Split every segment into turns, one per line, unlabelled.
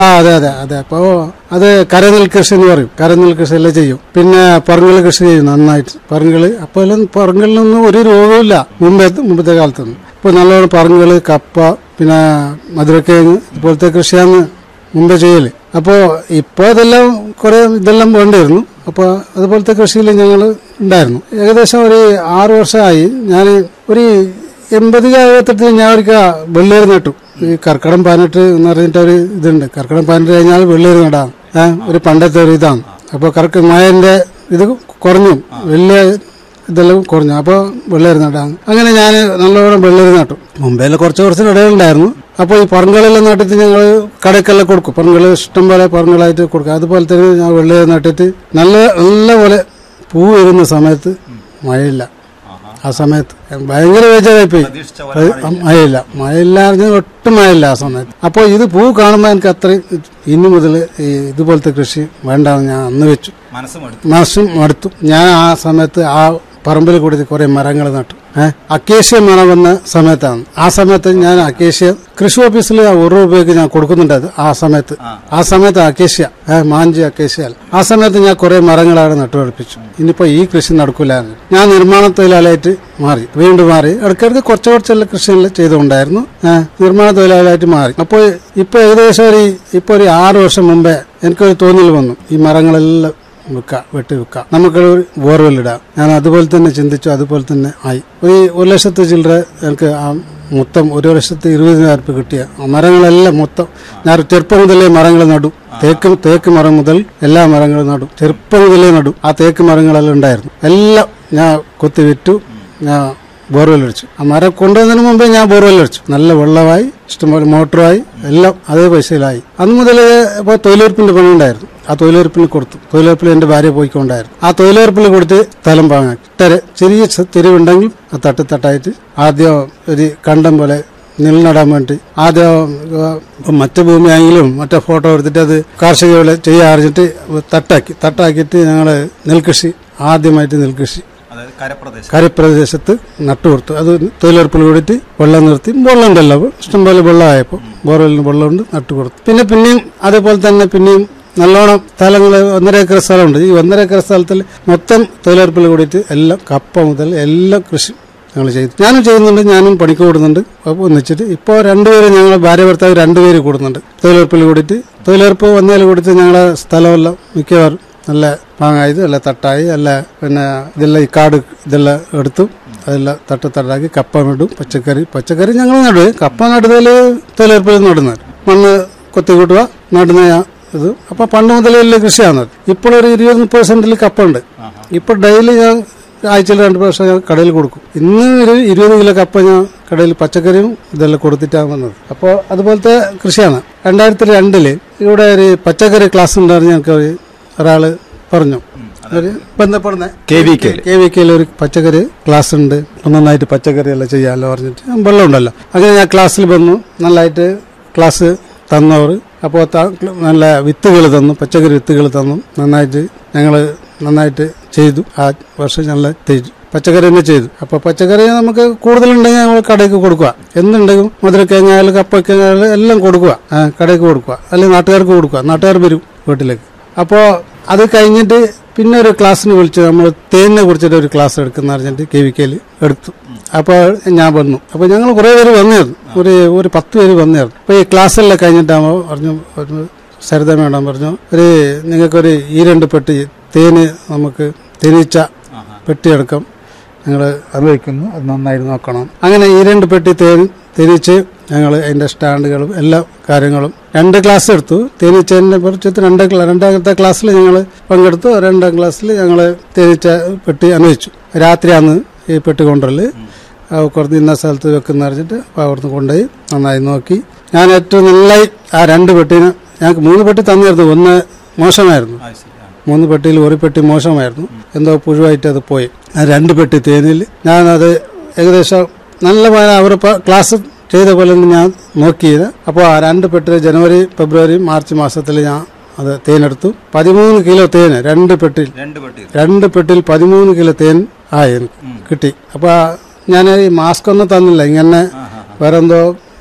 ആ അതെ അതെ അതെ അപ്പോ അത് കരനെൽ കൃഷി എന്ന് പറയും കരനെൽ കൃഷി എല്ലാം ചെയ്യും പിന്നെ പറങ്കൽ കൃഷി ചെയ്യും നന്നായിട്ട് പറങ്കൽ അപ്പോൾ എല്ലാം പറങ്കലിനൊന്നും ഒരു രോഗമില്ല മുമ്പേ മുമ്പത്തെ കാലത്തൊന്നും ഇപ്പൊ നല്ലോണം പറങ്കൽ കപ്പ പിന്നെ മധുരക്കിഴങ്ങ് ഇതുപോലത്തെ കൃഷിയാണ് മുമ്പേ ചെയ്യല് അപ്പോ ഇപ്പൊ അതെല്ലാം കുറെ ഇതെല്ലാം വേണ്ടിയിരുന്നു അപ്പൊ അതുപോലത്തെ കൃഷിയിൽ ഞങ്ങൾ ഉണ്ടായിരുന്നു ഏകദേശം ഒരു ആറു വർഷമായി ഞാൻ ഒരു എൺപത് കാലഘട്ടത്തിൽ ഞാൻ ഒരിക്കൽ വെള്ളേര് നട്ടു ഈ കർക്കിടം പതിനെട്ട് എന്ന് പറഞ്ഞിട്ട് ഒരു ഇതുണ്ട് കർക്കിടം പതിനെട്ട് കഴിഞ്ഞാൽ വെള്ളേര് നടാം ഏഹ് ഒരു പണ്ടത്തെ ഒരു ഇതാണ് അപ്പൊ കറക്റ്റ് മഴന്റെ ഇത് കുറഞ്ഞു വലിയ ഇതെല്ലാം കുറഞ്ഞു അപ്പോൾ വെള്ളേര് നടാം അങ്ങനെ ഞാൻ നല്ലോണം വെള്ളേര് നട്ടു മുമ്പേലെ കുറച്ച് കുറച്ച് ഇടകളുണ്ടായിരുന്നു അപ്പോൾ ഈ പറങ്കളെല്ലാം നട്ടിട്ട് ഞങ്ങൾ കടക്കെല്ലാം കൊടുക്കും പറങ്കൾ ഇഷ്ടം പോലെ പറങ്കളായിട്ട് കൊടുക്കും അതുപോലെ തന്നെ ഞാൻ വെള്ളേര് നട്ടിട്ട് നല്ല നല്ല പോലെ പൂ വരുന്ന സമയത്ത് മഴയില്ല ആ സമയത്ത് ഭയങ്കര വേജാറായിപ്പോയി
പ്രതീക്ഷിച്ച
മഴയില്ല മഴയില്ല പറഞ്ഞാൽ ഒട്ടും മഴയില്ല ആ സമയത്ത് അപ്പോൾ ഇത് പൂ കാണുമ്പോൾ എനിക്ക് അത്രയും ഇനി മുതൽ ഈ ഇതുപോലത്തെ കൃഷി വേണ്ടാന്ന് ഞാൻ അന്ന് വെച്ചു
മനസ്സും എടുത്തു
മാസം മടുത്തു ഞാൻ ആ സമയത്ത് ആ പറമ്പിൽ കൂടി കുറെ മരങ്ങൾ നട്ടു ഏഹ് അക്കേഷ്യ മരം വന്ന സമയത്താണ് ആ സമയത്ത് ഞാൻ അക്കേഷ്യ കൃഷി ഓഫീസിൽ ഒരു രൂപയ്ക്ക് ഞാൻ കൊടുക്കുന്നുണ്ട് അത് ആ സമയത്ത് ആ സമയത്ത് അക്കേഷ്യ ഏഹ് മാഞ്ചി അക്കേഷ്യ ആ സമയത്ത് ഞാൻ കുറെ മരങ്ങളാണ് നട്ടുപിടിപ്പിച്ചു ഇനിയിപ്പോ ഈ കൃഷി നടക്കൂലായിരുന്നു ഞാൻ നിർമ്മാണ തൊഴിലാളിയായിട്ട് മാറി വീണ്ടും മാറി ഇടയ്ക്കിടയ്ക്ക് കുറച്ച് കുറച്ചെല്ലാം കൃഷിയെല്ലാം ചെയ്തുകൊണ്ടായിരുന്നു ഏഹ് നിർമ്മാണ തൊഴിലാളിയായിട്ട് മാറി അപ്പോൾ ഇപ്പൊ ഏകദേശം ഒരു ഇപ്പൊ ഒരു ആറ് വർഷം മുമ്പേ എനിക്കൊരു തോന്നൽ വന്നു ഈ മരങ്ങളെല്ലാം വിൽക്കാം വെട്ടി വിൽക്കാം നമുക്ക് ഒരു ബോർവെൽ ഇടാം ഞാൻ അതുപോലെ തന്നെ ചിന്തിച്ചു അതുപോലെ തന്നെ ആയി ഒരു ഒരു ലക്ഷത്തി ചില്ലറ എനിക്ക് ആ മൊത്തം ഒരു ലക്ഷത്തി ഇരുപതിനായിരം രൂപ കിട്ടിയ ആ മരങ്ങളെല്ലാം മൊത്തം ഞാൻ ചെറുപ്പം മുതലേ മരങ്ങൾ നടും തേക്ക് തേക്ക് മരം മുതൽ എല്ലാ മരങ്ങളും നടും ചെറുപ്പം മുതലേ നടും ആ തേക്ക് മരങ്ങളെല്ലാം ഉണ്ടായിരുന്നു എല്ലാം ഞാൻ കൊത്തി വിറ്റു ഞാൻ ബോർവെൽ അടിച്ചു ആ മരം കൊണ്ടുവന്നതിന് മുമ്പേ ഞാൻ ബോർവെൽ അടിച്ചു നല്ല വെള്ളമായി ഇഷ്ടംപോലെ മോട്ടറായി എല്ലാം അതേ പൈസയിലായി അന്ന് മുതൽ ഇപ്പോൾ തൊഴിലുറപ്പിന്റെ പണി ഉണ്ടായിരുന്നു ആ തൊഴിലുറപ്പിന് കൊടുത്തു തൊഴിലുറപ്പിൽ എന്റെ ഭാര്യ പോയിക്കൊണ്ടായിരുന്നു ആ തൊഴിലുറപ്പിൽ കൊടുത്ത് സ്ഥലം വാങ്ങാൻ തെര ചെറിയ ചെ- തെരുവുണ്ടെങ്കിൽ ആ തട്ട് തട്ടായിട്ട് ആദ്യം ഒരു കണ്ടം പോലെ നെൽനടാൻ വേണ്ടി ആദ്യം ഏഹ്, ഇപ്പം മറ്റു ഭൂമിയാണെങ്കിലും മറ്റേ ഫോട്ടോ എടുത്തിട്ട് അത് കാർഷിക വിള ചെയ്യാറിഞ്ഞിട്ട് തട്ടാക്കി തട്ടാക്കിയിട്ട് ഞങ്ങൾ നെൽകൃഷി ആദ്യമായിട്ട് നെൽകൃഷി
അതായത് കരപ്രദേശം
കരപ്രദേശത്ത് നട്ടുകൊടുത്തു അത് തൊഴിലുറപ്പിൽ കൂടിയിട്ട് വെള്ളം നിർത്തി വെള്ളം ഉണ്ടല്ലോ അപ്പോൾ ഇഷ്ടംപോലെ വെള്ളമായപ്പോൾ ബോർവെല്ലിന് വെള്ളമുണ്ട് നട്ടുകൊടുത്തു പിന്നെ പിന്നെയും അതേപോലെ തന്നെ പിന്നെയും നല്ലോണം സ്ഥലങ്ങൾ ഒന്നര ഏക്കർ സ്ഥലമുണ്ട് ഈ ഒന്നര ഏക്കർ സ്ഥലത്തിൽ മൊത്തം തൊഴിലുറപ്പിൽ കൂടിയിട്ട് എല്ലാം കപ്പ മുതൽ എല്ലാം കൃഷി ഞങ്ങൾ ചെയ്തു ഞാനും ചെയ്യുന്നുണ്ട് ഞാനും പണിക്ക് കൂടുന്നുണ്ട് അപ്പോൾ ഒന്നിച്ചിട്ട് ഇപ്പോൾ രണ്ടുപേര് ഞങ്ങൾ ഭാര്യ ഭർത്താവ് രണ്ടുപേര് കൂടുന്നുണ്ട് തൊഴിലുറപ്പിൽ കൂടിയിട്ട് തൊഴിലുറപ്പ് വന്നതിൽ കൂടിയിട്ട് ഞങ്ങളെ സ്ഥലമെല്ലാം മിക്കവാറും നല്ല പാങ്ങായത് അല്ല തട്ടായി അല്ല പിന്നെ ഇതെല്ലാം ഈ കാട് ഇതെല്ലാം എടുത്തു അതെല്ലാം തട്ട് തട്ടാക്കി കപ്പ നടും പച്ചക്കറി പച്ചക്കറി ഞങ്ങൾ നടുവേ കപ്പ നടുന്നതിൽ തൊഴിലുറപ്പിൽ നടുന്നത് മണ്ണ് കൊത്തി കൂട്ടുക നടുന്ന ആ ഇത് അപ്പൊ പണ്ട് മുതലേ കൃഷിയാണ് ഇപ്പോഴൊരു ഇരുപത് മുപ്പത് സെന്റിൽ കപ്പ ഉണ്ട് ഇപ്പൊ ഡെയിലി ഞാൻ ആഴ്ചയിൽ രണ്ട് പ്രാവശ്യം ഞാൻ കടയിൽ കൊടുക്കും ഇന്ന് ഒരു ഇരുപത് കിലോ കപ്പ ഞാൻ കടയിൽ പച്ചക്കറിയും ഇതെല്ലാം കൊടുത്തിട്ടാണ് വന്നത് അപ്പോൾ അതുപോലത്തെ കൃഷിയാണ് രണ്ടായിരത്തി രണ്ടില് ഇവിടെ ഒരു പച്ചക്കറി ക്ലാസ് ഉണ്ടായിരുന്നു ഞങ്ങൾക്ക് ഒരു ഒരാള് പറഞ്ഞു ഒരു ബന്ധപ്പെടുന്ന
K V K
K V കെയിൽ ഒരു പച്ചക്കറി ക്ലാസ് ഉണ്ട് അപ്പൊ നന്നായിട്ട് പച്ചക്കറി എല്ലാം ചെയ്യാമല്ലോ പറഞ്ഞിട്ട് വെള്ളം ഉണ്ടല്ലോ അങ്ങനെ ഞാൻ ക്ലാസ്സിൽ വന്നു നല്ലതായിട്ട് ക്ലാസ് തന്നവർ അപ്പോൾ നല്ല വിത്തുകൾ തന്നു പച്ചക്കറി വിത്തുകൾ തന്നു നന്നായിട്ട് ഞങ്ങൾ നന്നായിട്ട് ചെയ്തു ആ വർഷം ഞങ്ങൾ ചെയ്തു പച്ചക്കറി തന്നെ ചെയ്തു അപ്പൊ പച്ചക്കറി നമുക്ക് കൂടുതലുണ്ടെങ്കിൽ നമ്മൾ കടയ്ക്ക് കൊടുക്കുക എന്തുണ്ടെങ്കിലും മധുരക്കിഴങ്ങായാലും കപ്പക്കിഴങ്ങായാലും എല്ലാം കൊടുക്കുക ആ, കടയ്ക്ക് കൊടുക്കുക അല്ലെങ്കിൽ നാട്ടുകാർക്ക് കൊടുക്കുക നാട്ടുകാർ വരും വീട്ടിലേക്ക് അപ്പോൾ അത് കഴിഞ്ഞിട്ട് പിന്നെ ഒരു ക്ലാസ്സിന് വിളിച്ചു നമ്മൾ തേനിനെ കുറിച്ചിട്ട് ഒരു ക്ലാസ് എടുക്കുന്ന പറഞ്ഞിട്ട് കെ വി കെയിൽ എടുത്തു അപ്പോൾ ഞാൻ വന്നു അപ്പോൾ ഞങ്ങൾ കുറേ പേര് വന്നായിരുന്നു ഒരു ഒരു പത്ത് പേര് വന്നായിരുന്നു അപ്പോൾ ഈ ക്ലാസ്സെല്ലാം കഴിഞ്ഞിട്ടാകുമ്പോൾ പറഞ്ഞു പറഞ്ഞു സരിത മേഡം പറഞ്ഞു ഒരു നിങ്ങൾക്കൊരു ഈ രണ്ട് പെട്ടി തേന് നമുക്ക് തേനീച്ച പെട്ടിയെടുക്കാം ഞങ്ങൾ അനുഭവിക്കുന്നു അത് നന്നായി നോക്കണം അങ്ങനെ ഈ രണ്ട് പെട്ടി തേൻ തേനീച്ച് ഞങ്ങൾ അതിന്റെ സ്റ്റാൻഡുകളും എല്ലാ കാര്യങ്ങളും രണ്ട് ക്ലാസ് എടുത്തു തേനീച്ചതിനെ കുറിച്ച് രണ്ട് ക്ലാ- രണ്ടാമത്തെ ക്ലാസ്സിൽ ഞങ്ങൾ പങ്കെടുത്തു രണ്ടാം ക്ലാസ്സിൽ ഞങ്ങൾ തേനീച്ച പെട്ടി അനുഭവിച്ചു രാത്രിയാണ് ഈ പെട്ടി കൊണ്ടുവരല് ആ, കുറച്ച് ഇന്ന സ്ഥലത്ത് വെക്കുന്ന പറഞ്ഞിട്ട് അപ്പോൾ അവിടുന്ന് കൊണ്ടുപോയി നന്നായി നോക്കി ഞാൻ ഏറ്റവും നന്നായി ആ രണ്ട് പെട്ടിന് ഞങ്ങൾക്ക് മൂന്ന് പെട്ടി തന്നിരുന്നു ഒന്ന് മോശമായിരുന്നു
ആ ശരി ആ.
മൂന്ന് പെട്ടിയിൽ ഒരു പെട്ടി മോശമായിരുന്നു എന്തോ പുഴുവായിട്ട് അത് പോയി ആ രണ്ട് പെട്ടി തേനിൽ ഞാനത് ഏകദേശം നല്ല പോലെ അവർ ക്ലാസ് ചെയ്ത പോലെ തന്നെ ഞാൻ നോക്കിയത് അപ്പോൾ ആ രണ്ട് പെട്ടി ജനുവരി ഫെബ്രുവരി മാർച്ച് മാസത്തിൽ ഞാൻ അത് തേനെടുത്തു പതിമൂന്ന് കിലോ തേന് രണ്ട് പെട്ടിയിൽ
രണ്ട് പെട്ടി
രണ്ട് പെട്ടിയിൽ പതിമൂന്ന് കിലോ തേൻ ആയി എനിക്ക് കിട്ടി അപ്പോൾ ഞാൻ ഈ മാസ്ക് ഒന്നും തന്നില്ല ഇങ്ങനെ വേറെന്തോ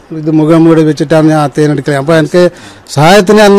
ഇത് മുഖം മൂടി വെച്ചിട്ടാണ് ഞാൻ ആ തേൻ എടുക്കല് അപ്പൊ എനിക്ക് സഹായത്തിന് അന്ന്